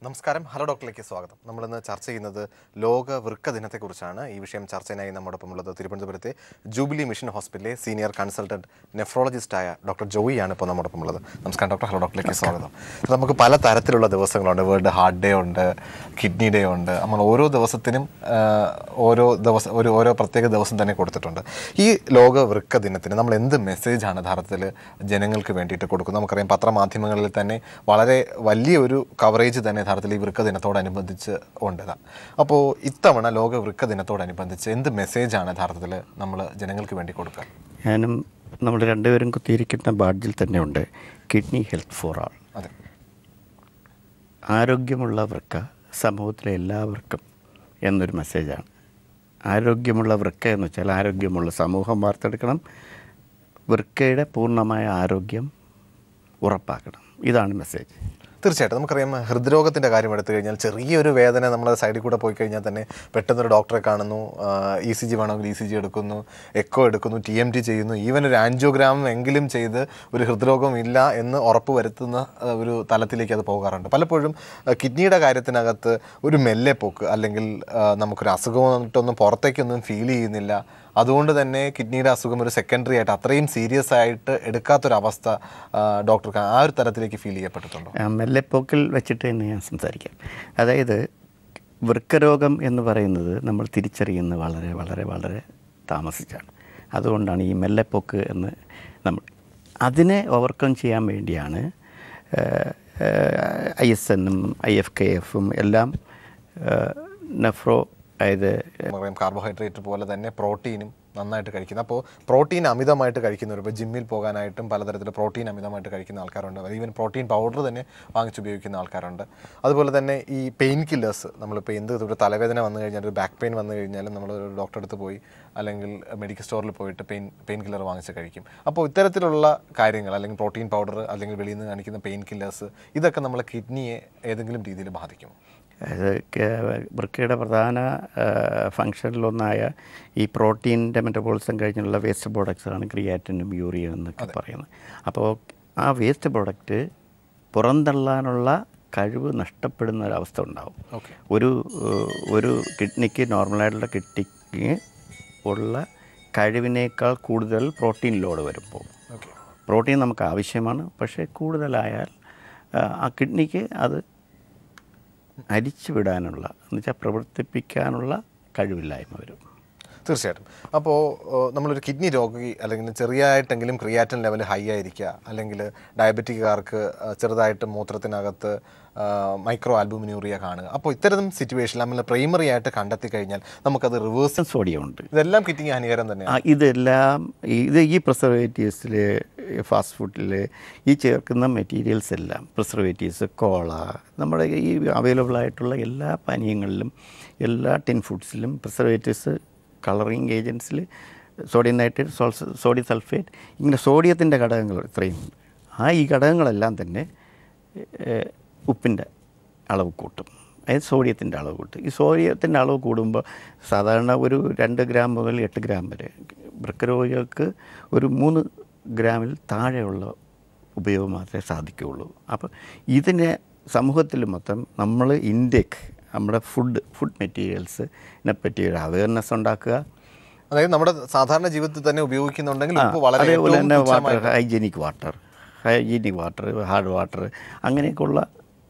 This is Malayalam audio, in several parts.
നമസ്കാരം ഹലോ ഡോക്ടറിലേക്ക് സ്വാഗതം നമ്മളിന്ന് ചർച്ച ചെയ്യുന്നത് ലോക വൃക്ക ദിനത്തെക്കുറിച്ചാണ് ഈ വിഷയം ചർച്ചയിനായി നമ്മോടൊപ്പം ഉള്ളത് തിരുവനന്തപുരത്തെ ജൂബിലി മിഷൻ ഹോസ്പിറ്റലിലെ സീനിയർ കൺസൾട്ടന്റ് നെഫ്രോളജിസ്റ്റായ ഡോക്ടർ ജോയിയാണ് ഇപ്പോൾ നമ്മോടൊപ്പം ഉള്ളത് നമസ്കാരം ഡോക്ടർ ഹലോ ഡോക്ടറിലേക്ക് സ്വാഗതം ഇത് നമുക്ക് പല തരത്തിലുള്ള ദിവസങ്ങളുണ്ട് വേൾഡ് ഹാർട്ട് ഡേ ഉണ്ട് കിഡ്നി ഡേ ഉണ്ട് നമ്മൾ ഓരോ ദിവസത്തിനും ആ, ഓരോ ദിവസം ഒരു ഓരോ പ്രത്യേക ദിവസം തന്നെ കൊടുത്തിട്ടുണ്ട് ഈ ലോക വൃക്ക ദിനത്തിന് നമ്മൾ എന്ത് മെസ്സേജാണ് യഥാർത്ഥത്തിൽ ജനങ്ങൾക്ക് വേണ്ടിയിട്ട് കൊടുക്കുന്നത് നമുക്കറിയാം പത്രമാധ്യമങ്ങളിൽ തന്നെ വളരെ വലിയൊരു കവറേജ് തന്നെ യഥാർത്ഥത്തിൽ ഈ വൃക്ക ദിനത്തോടനുബന്ധിച്ച് ഉണ്ട് അപ്പോൾ ഇത്തവണ ലോക വൃക്ക ദിനത്തോടനുബന്ധിച്ച് എന്ത് മെസ്സേജാണ് യഥാർത്ഥത്തിൽ നമ്മൾ ജനങ്ങൾക്ക് വേണ്ടി കൊടുക്കുക ഞാനും നമ്മൾ രണ്ടുപേരും കുത്തിയിരിക്കുന്ന ബാഡ്ജിൽ തന്നെ ഉണ്ട് കിഡ്നി ഹെൽത്ത് ഫോർ ആൾ അതെ ആരോഗ്യമുള്ള വൃക്ക സമൂഹത്തിലെ എല്ലാവർക്കും എന്നൊരു മെസ്സേജാണ് ആരോഗ്യമുള്ള വൃക്ക എന്ന് വെച്ചാൽ ആരോഗ്യമുള്ള സമൂഹം വാർത്തെടുക്കണം വൃക്കയുടെ പൂർണ്ണമായ ആരോഗ്യം ഉറപ്പാക്കണം ഇതാണ് മെസ്സേജ് തീർച്ചയായിട്ടും നമുക്കറിയാം ഹൃദ്രോഗത്തിൻ്റെ കാര്യം എടുത്തു കഴിഞ്ഞാൽ ചെറിയൊരു വേദന നമ്മൾ സൈഡിൽ കൂടെ പോയി കഴിഞ്ഞാൽ തന്നെ പെട്ടെന്നൊരു ഡോക്ടറെ കാണുന്നു ഇ സി ജി വേണമെങ്കിൽ ഇ സി ജി എടുക്കുന്നു എക്കോ എടുക്കുന്നു ടി എം ടി ചെയ്യുന്നു ഈവൻ ഒരു ആൻജിയോഗ്രാം എങ്കിലും ചെയ്ത് ഒരു ഹൃദ്രോഗം ഇല്ല എന്ന് ഉറപ്പ് വരുത്തുന്ന ആ, ഒരു തലത്തിലേക്ക് അത് പോകാറുണ്ട് പലപ്പോഴും ആ, കിഡ്നിയുടെ കാര്യത്തിനകത്ത് ഒരു മെല്ലെ പോക്ക് അല്ലെങ്കിൽ ആ, നമുക്കൊരു അസുഖമായിട്ടൊന്നും പുറത്തേക്കൊന്നും ഫീൽ ചെയ്യുന്നില്ല അതുകൊണ്ട് തന്നെ കിഡ്നിയുടെ അസുഖം ഒരു സെക്കൻഡറി ആയിട്ട് അത്രയും സീരിയസ് ആയിട്ട് എടുക്കാത്തൊരവസ്ഥ ആ, ഡോക്ടർക്ക് ആ ഒരു തരത്തിലേക്ക് ഫീൽ ചെയ്യപ്പെട്ടിട്ടുണ്ടോ ആ, മെല്ലെപ്പോക്കിൽ വെച്ചിട്ട് തന്നെ ഞാൻ സംസാരിക്കാം അതായത് വൃക്കരോഗം എന്ന് പറയുന്നത് നമ്മൾ തിരിച്ചറിയുന്നത് വളരെ വളരെ വളരെ താമസിച്ചാണ് അതുകൊണ്ടാണ് ഈ മെല്ലെപ്പോക്ക് എന്ന് നമ്മൾ അതിനെ ഓവർകം ചെയ്യാൻ വേണ്ടിയാണ് ഐ എസ് എന്നും ഐ എഫ് കെ എഫും എല്ലാം നെഫ്രോ അതായത് നമുക്കറിയാം കാർബോഹൈഡ്രേറ്റ് പോലെ തന്നെ പ്രോട്ടീനും നന്നായിട്ട് കഴിക്കുന്നത് അപ്പോൾ പ്രോട്ടീൻ അമിതമായിട്ട് കഴിക്കുന്നവർ ഇപ്പോൾ ജിമ്മിൽ പോകാനായിട്ടും പലതരത്തിലുള്ള പ്രോട്ടീൻ അമിതമായിട്ട് കഴിക്കുന്ന ആൾക്കാരുണ്ട് ഈവൻ പ്രോട്ടീൻ പൗഡർ തന്നെ വാങ്ങിച്ച് ഉപയോഗിക്കുന്ന ആൾക്കാരുണ്ട് അതുപോലെ തന്നെ ഈ പെയിൻ കില്ലേഴ്സ് നമ്മളിപ്പോൾ എന്ത് ഒരു തലവേദന വന്നു കഴിഞ്ഞാൽ ഒരു ബാക്ക് പെയിൻ വന്നു കഴിഞ്ഞാലും നമ്മൾ ഒരു ഡോക്ടറെ അടുത്ത് പോയി അല്ലെങ്കിൽ മെഡിക്കൽ സ്റ്റോറിൽ പോയിട്ട് പെയിൻ പെയിൻ കില്ലർ വാങ്ങിച്ച് കഴിക്കും അപ്പോൾ ഇത്തരത്തിലുള്ള കാര്യങ്ങൾ അല്ലെങ്കിൽ പ്രോട്ടീൻ പൗഡർ അല്ലെങ്കിൽ വെളിയിൽ നിന്ന് കാണിക്കുന്ന പെയിൻ കില്ലേഴ്സ് ഇതൊക്കെ നമ്മളെ കിഡ്നിയെ ഏതെങ്കിലും രീതിയിൽ ബാധിക്കും അത് കേ- വൃക്കയുടെ പ്രധാന ഫങ്ഷനിലൊന്നായ ഈ പ്രോട്ടീൻ്റെ മെറ്റബോളിസം കഴിഞ്ഞുള്ള വേസ്റ്റ് പ്രോഡക്ട്സാണ് ക്രിയാറ്റിനും യൂറിയ എന്നൊക്കെ പറയുന്നത് അപ്പോൾ ആ വേസ്റ്റ് പ്രോഡക്റ്റ് പുറന്തള്ളാനുള്ള കഴിവ് നഷ്ടപ്പെടുന്ന ഒരവസ്ഥ ഉണ്ടാവും ഓക്കെ ഒരു ഏഹ്, ഒരു കിഡ്നിക്ക് നോർമലായിട്ടുള്ള കിഡ്നിക്ക് ഉള്ള കഴിവിനേക്കാൾ കൂടുതൽ പ്രോട്ടീൻ ലോഡ് വരുമ്പോൾ ഓക്കെ പ്രോട്ടീൻ നമുക്ക് ആവശ്യമാണ് പക്ഷേ കൂടുതലായാൽ ആ, ആ കിഡ്നിക്ക് അത് അരിച്ചു വിടാനുള്ള എന്നുവെച്ചാൽ പ്രവർത്തിപ്പിക്കാനുള്ള കഴിവില്ലായ്മ വരും തീർച്ചയായിട്ടും അപ്പോൾ നമ്മളൊരു കിഡ്നി രോഗി അല്ലെങ്കിൽ ചെറിയതായിട്ടെങ്കിലും ക്രിയാറ്റിൻ ലെവൽ ഹൈ ആയിരിക്കുക അല്ലെങ്കിൽ ഡയബറ്റിക്കാർക്ക് ആ, ചെറുതായിട്ട് മൂത്രത്തിനകത്ത് മൈക്രോ ആൽബുമിനൂറിയ കാണുക അപ്പോൾ ഇത്തരം സിറ്റുവേഷൻ നമ്മൾ പ്രൈമറി ആയിട്ട് കണ്ടെത്തി കഴിഞ്ഞാൽ നമുക്കത് റിവേഴ്സ് സോഡിയം ഉണ്ട് ഇതെല്ലാം കിഡ്നിക്ക് ഹാനികരം തന്നെയാണ് ആ, ഇതെല്ലാം ഇത് ഈ പ്രിസർവേറ്റീവ്സിൽ ഫാസ്റ്റ് ഫുഡിൽ ഈ ചേർക്കുന്ന മെറ്റീരിയൽസ് എല്ലാം പ്രിസർവേറ്റീവ്സ് കോള നമ്മുടെ ഈ അവൈലബിൾ ആയിട്ടുള്ള എല്ലാ പാനീയങ്ങളിലും എല്ലാ ടിൻ ഫുഡ്സിലും പ്രിസർവേറ്റീവ്സ് കളറിങ് ഏജൻസിൽ സോഡിയം നൈട്രേറ്റ് സോൾ സോഡിയം സൾഫേറ്റ് ഇങ്ങനെ സോഡിയത്തിൻ്റെ ഘടകങ്ങൾ ഇത്രയും ആ ഈ ഘടകങ്ങളെല്ലാം തന്നെ ഏഹ്, ഉപ്പിൻ്റെ അളവ് കൂട്ടും അതായത് സോഡിയത്തിൻ്റെ അളവ് കൂട്ടും ഈ സോഡിയത്തിൻ്റെ അളവ് കൂടുമ്പോൾ സാധാരണ ഒരു രണ്ട് ഗ്രാം മുതൽ എട്ട് ഗ്രാം വരെ വൃക്കരോഗികൾക്ക് ഒരു മൂന്ന് ഗ്രാമിൽ താഴെയുള്ള ഉപയോഗം മാത്രമേ സാധിക്കുകയുള്ളൂ അപ്പോൾ ഇതിനെ സമൂഹത്തിൽ മൊത്തം നമ്മൾ ഇൻടേക്ക് നമ്മുടെ ഫുഡ് ഫുഡ് മെറ്റീരിയൽസിനെ പറ്റി ഒരു അവയർനെസ് ഉണ്ടാക്കുക അതായത് നമ്മുടെ സാധാരണ ജീവിതത്തിൽ തന്നെ ഉപയോഗിക്കുന്നുണ്ടെങ്കിൽ ഉപ്പ് വളരെ അതേപോലെ ഏറ്റവും തന്നെ വാട്ടർ തുച്ഛമായിട്ട് hygienic water hygienic water hard water അങ്ങനെയൊക്കെയുള്ള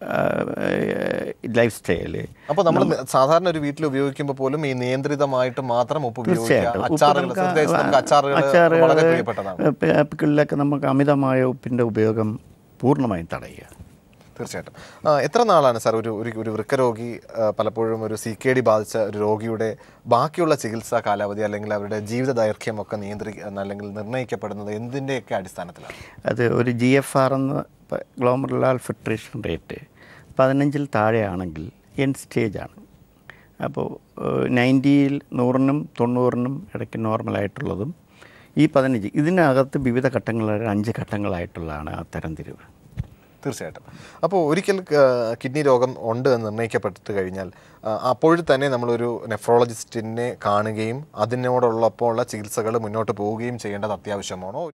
ലൈഫ് സ്റ്റൈല് അപ്പോൾ നമ്മൾ സാധാരണ ഒരു വീട്ടിൽ ഉപയോഗിക്കുമ്പോൾ പോലും ഈ നിയന്ത്രിതമായിട്ട് മാത്രം ഉപ്പ് ഉപയോഗിക്കുക തീർച്ചയായിട്ടും ഉപ്പ് അച്ചാറുകൾ നമുക്ക് പ്രത്യേകിച്ച് നമുക്ക് അച്ചാറുകൾ അച്ചാറുകൾ വളരെ പ്രിയപ്പെട്ടതാണ് പിക്കിളിലൊക്കെ നമുക്ക് അമിതമായ ഉപ്പിൻ്റെ ഉപയോഗം പൂർണ്ണമായും തടയുക തീർച്ചയായിട്ടും ആ, എത്ര നാളാണ് സാർ ഒരു ഒരു ഒരു വൃക്കരോഗി ആ, പലപ്പോഴും ഒരു സി കെ ഡി ബാധിച്ച ഒരു രോഗിയുടെ ബാക്കിയുള്ള ചികിത്സാ കാലാവധി അല്ലെങ്കിൽ അവരുടെ ജീവിത ദൈർഘ്യം ഒക്കെ നിയന്ത്രി അല്ലെങ്കിൽ നിർണ്ണയിക്കപ്പെടുന്നത് എന്തിൻ്റെയൊക്കെ അടിസ്ഥാനത്തിലാണ് അത് ഒരു ജി എഫ് ആർ എന്ന ഗ്ലോമറുലാൽ ഫിൽട്രേഷൻ റേറ്റ് പതിനഞ്ചിൽ താഴെയാണെങ്കിൽ എൻ സ്റ്റേജാണ് അപ്പോൾ നയൻറ്റിയിൽ നൂറിനും തൊണ്ണൂറിനും ഇടയ്ക്ക് നോർമലായിട്ടുള്ളതും ഈ പതിനഞ്ച് ഇതിനകത്ത് വിവിധ ഘട്ടങ്ങളായ അഞ്ച് ഘട്ടങ്ങളായിട്ടുള്ളതാണ് ആ തരംതിരിവ് തീർച്ചയായിട്ടും അപ്പോൾ ഒരിക്കൽ ആ, കിഡ്നി രോഗം ഉണ്ട് എന്ന് നിർണ്ണയിക്കപ്പെട്ട് കഴിഞ്ഞാൽ ആ, അപ്പോൾ തന്നെ നമ്മളൊരു നെഫ്രോളജിസ്റ്റിനെ കാണുകയും അതിനോടൊള്ളപ്പോൾ ഉള്ള ചികിത്സകൾ മുന്നോട്ട് പോവുകയും ചെയ്യേണ്ടത് അത്യാവശ്യമാണോ